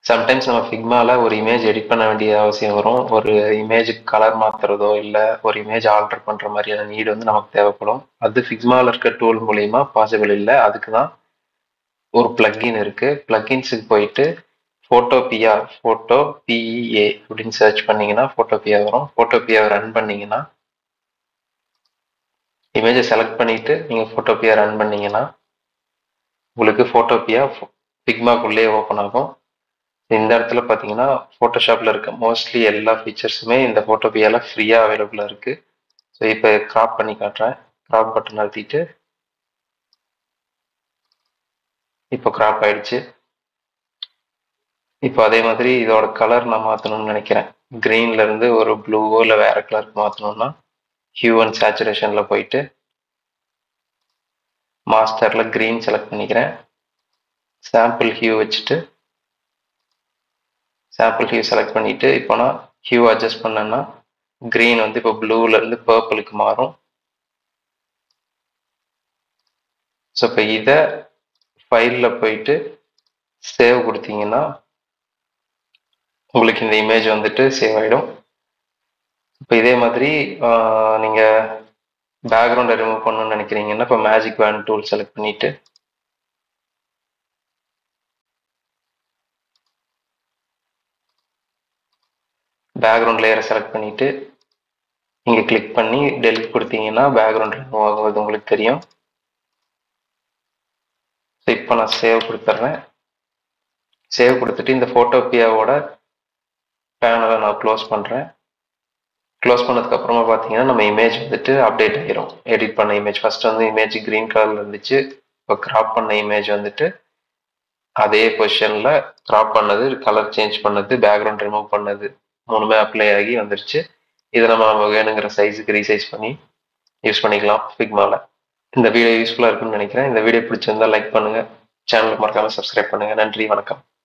sometimes நம்ம ஃபிக்மாவில் ஒரு image edit பண்ண வேண்டிய அவசியம் வரும் ஒரு இமேஜுக்கு கலர் மாற்றுறதோ இல்லை ஒரு இமேஜ் ஆல்டர் பண்ணுற மாதிரியான நீடு வந்து நமக்கு தேவைப்படும் அது ஃபிக்மாவில் இருக்க டூல் மூலிமா பாசிபிள் இல்லை அதுக்கு தான் ஒரு பிளக்கின் இருக்குது பிளக்கின்ஸுக்கு போயிட்டு ஃபோட்டோபியா ஃபோட்டோ பிஇஏ அப்படின்னு சர்ச் பண்ணீங்கன்னா ஃபோட்டோபியா வரும் ஃபோட்டோபியா ரன் பண்ணீங்கன்னா இமேஜை செலக்ட் பண்ணிவிட்டு நீங்கள் ஃபோட்டோபியா ரன் பண்ணீங்கன்னா உங்களுக்கு ஃபோட்டோபியா ஃபிக்மாக்குள்ளேயே ஓப்பன் ஆகும் இந்த இடத்துல பார்த்தீங்கன்னா ஃபோட்டோஷாப்பில் இருக்க மோஸ்ட்லி எல்லா ஃபீச்சர்ஸுமே இந்த ஃபோட்டோபியாவில் ஃப்ரீயாக அவைலபிளாக இருக்குது ஸோ இப்போ க்ராப் பண்ணி காட்டுறேன் க்ராப் பட்டன் அழுத்திட்டு இப்போ க்ராப் ஆயிடுச்சு இப்போ அதே மாதிரி இதோட கலர் நான் மாற்றணும்னு நினைக்கிறேன் க்ரீன்ல இருந்து ஒரு ப்ளூவோ இல்லை வேற கலருக்கு மாற்றணும்னா ஹியூ அண்ட் சேச்சுரேஷனில் போயிட்டு மாஸ்டரில் க்ரீன் செலக்ட் பண்ணிக்கிறேன் சாம்பிள் ஹியூ வச்சுட்டு சாம்பிள் ஹியூ செலக்ட் பண்ணிட்டு இப்போ நான் ஹியூ அட்ஜஸ்ட் பண்ணேன்னா க்ரீன் வந்து இப்போ ப்ளூல இருந்து பர்பிளுக்கு மாறும் ஸோ இப்போ இதை ஃபைலில் போயிட்டு சேவ் கொடுத்தீங்கன்னா உங்களுக்கு இந்த இமேஜ் வந்துட்டு சேவ் ஆகிடும் இப்போ இதே மாதிரி நீங்கள் பேக்ரவுண்டை ரிமூவ் பண்ணணும்னு நினைக்கிறீங்கன்னா இப்போ மேஜிக் வேன் டூல் செலக்ட் பண்ணிட்டு பேக்ரவுண்ட் லேயரை செலக்ட் பண்ணிட்டு இங்கே கிளிக் பண்ணி டெலிட் கொடுத்தீங்கன்னா பேக்ரவுண்ட் ரிமூவ் ஆகுவது உங்களுக்கு தெரியும் ஸோ இப்போ நான் சேவ் கொடுத்துட்றேன் சேவ் கொடுத்துட்டு இந்த ஃபோட்டோபியாவோட பேனலை நான் க்ளோஸ் பண்ணுறேன் க்ளோஸ் பண்ணதுக்கு அப்புறமா பார்த்தீங்கன்னா நம்ம இமேஜ் வந்துட்டு அப்டேட் ஆகிரும் எடிட் பண்ண இமேஜ் ஃபர்ஸ்ட் வந்து இமேஜ் க்ரீன் கலரில் இருந்துச்சு இப்போ கிராப் பண்ண இமேஜ் வந்துட்டு அதே பொசிஷனில் கிராப் பண்ணது கலர் சேஞ்ச் பண்ணது பேக்ரவுண்ட் ரிமூவ் பண்ணது மூணுமே அப்ளை ஆகி வந்துருச்சு இதை நம்ம நம்ம வேணுங்கிற சைஸுக்கு ரீசைஸ் பண்ணி யூஸ் பண்ணிக்கலாம் ஃபிக்மாவில் இந்த வீடியோ யூஸ்ஃபுல்லாக இருக்குன்னு நினைக்கிறேன் இந்த வீடியோ பிடிச்சிருந்தா லைக் பண்ணுங்கள் சேனலுக்கு மறக்காமல் சப்ஸ்கிரைப் பண்ணுங்கள் நன்றி வணக்கம்